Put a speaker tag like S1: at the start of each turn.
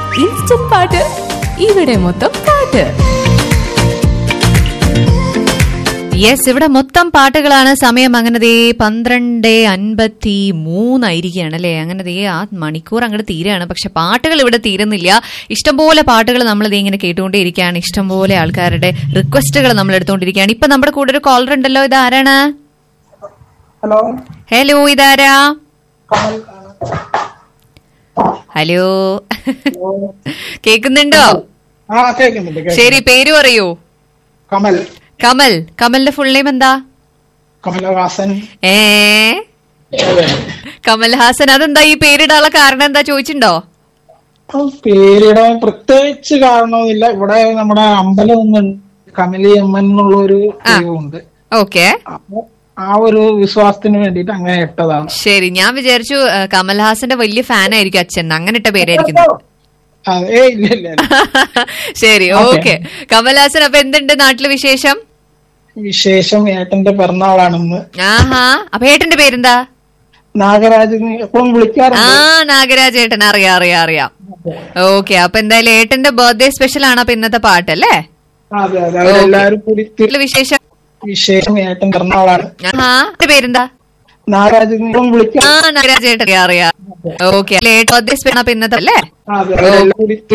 S1: Instant പാട്ട് ഇവിടെ മൊത്തം പാട്ട്
S2: യെസ് ഇവിടെ മൊത്തം പാട്ടുകളാണ് സമയം അങ്ങനെ ദേ പന്ത്രണ്ട് അൻപത്തി മൂന്നായിരിക്കുകയാണ് അല്ലേ അങ്ങനെ ദേ ആ മണിക്കൂർ അങ്ങോട്ട് തീരാണ് പക്ഷെ പാട്ടുകൾ ഇവിടെ തീരുന്നില്ല ഇഷ്ടംപോലെ പാട്ടുകൾ നമ്മൾ ദേ ഇങ്ങനെ കേട്ടുകൊണ്ടേയിരിക്കുകയാണ് ഇഷ്ടംപോലെ ആൾക്കാരുടെ റിക്വസ്റ്റുകൾ നമ്മൾ എടുത്തുകൊണ്ടിരിക്കുകയാണ് ഇപ്പൊ നമ്മുടെ കൂടെ ഒരു കോളർ ഉണ്ടല്ലോ ഇത് ആരാണ്
S3: ഹലോ
S2: ഹലോ ഇതാരാ
S3: കമൽ
S2: ഹലോ കേക്കുന്നുണ്ടോ
S3: ആ കേൾക്കുന്നുണ്ട് കേൾക്കുന്നുണ്ട്.
S2: ശരി പേര് പറയൂ
S3: കമൽ
S2: കമൽ കമലിന്റെ ഫുൾ നെയിം എന്താ
S3: കമലഹാസൻ
S2: ഏ
S3: അതെ.
S2: കമൽ ഹാസൻ അതെന്താ ഈ പേരിടാനുള്ള കാരണം എന്താ ചോദിച്ചിട്ടുണ്ടോ
S3: ആ, പേരിടാൻ പ്രത്യേകിച്ച് കാരണമൊന്നുമില്ല ഇവിടെ നമ്മുടെ അമ്പലം ഒന്നുണ്ട് കമലി അമ്മൻ എന്നുള്ള ഒരു ദൈവമുണ്ട്
S2: ഓക്കെ
S3: അപ്പൊ ആ ഒരു വിശ്വാസത്തിന് വേണ്ടിയിട്ട് അങ്ങനെ ഇട്ടതാണ്
S2: ശരി ഞാൻ വിചാരിച്ചു ആ, കമൽഹാസന്റെ വലിയ ഫാൻ ആയിരിക്കും അച്ഛൻ അങ്ങനെ ഇട്ട പേരായിരിക്കും
S3: അതെ ഇല്ല ഇല്ല ഇല്ല.
S2: ശരി ഓക്കെ കമൽഹാസൻ അപ്പൊ എന്തുണ്ട് നാട്ടില് വിശേഷം
S3: വിശേഷം ഏട്ടന്റെ പിറന്നാളാണെന്ന്
S2: ആഹാ അപ്പൊ ഏട്ടന്റെ പേരെന്താ
S3: നാഗരാജന് എപ്പോഴും
S2: ആ
S3: വിളിക്കാറുണ്ട്
S2: നാഗരാജ് ഏട്ടൻ അറിയാം അറിയാം അറിയാം ഓക്കെ അപ്പൊ എന്തായാലും ഏട്ടന്റെ ബർത്ത്ഡേ സ്പെഷ്യൽ ആണ് അപ്പൊ ഇന്നത്തെ പാട്ടല്ലേ
S3: അതെ അതെ അവരെല്ലാരും കൂടി തി-
S2: വീട്ടിലെ വിശേഷം
S3: വിശേഷം ഏട്ടൻ പിറന്നാളാണ്
S2: ആഹാ ഏട്ടന്റെ പേരെന്താ
S3: നാഗരാജന് എപ്പോഴും വിളിക്കാറുണ്ട്
S2: ആ നാഗരാജ് ഏട്ടൻ അറിയാം അറിയാം ഓക്കെ ബർത്ത്ഡേ സ്പെഷ്യൽ അപ്പൊ ഇന്നത്തെ അല്ലേ
S3: അതെ അവരെല്ലാം കൂടി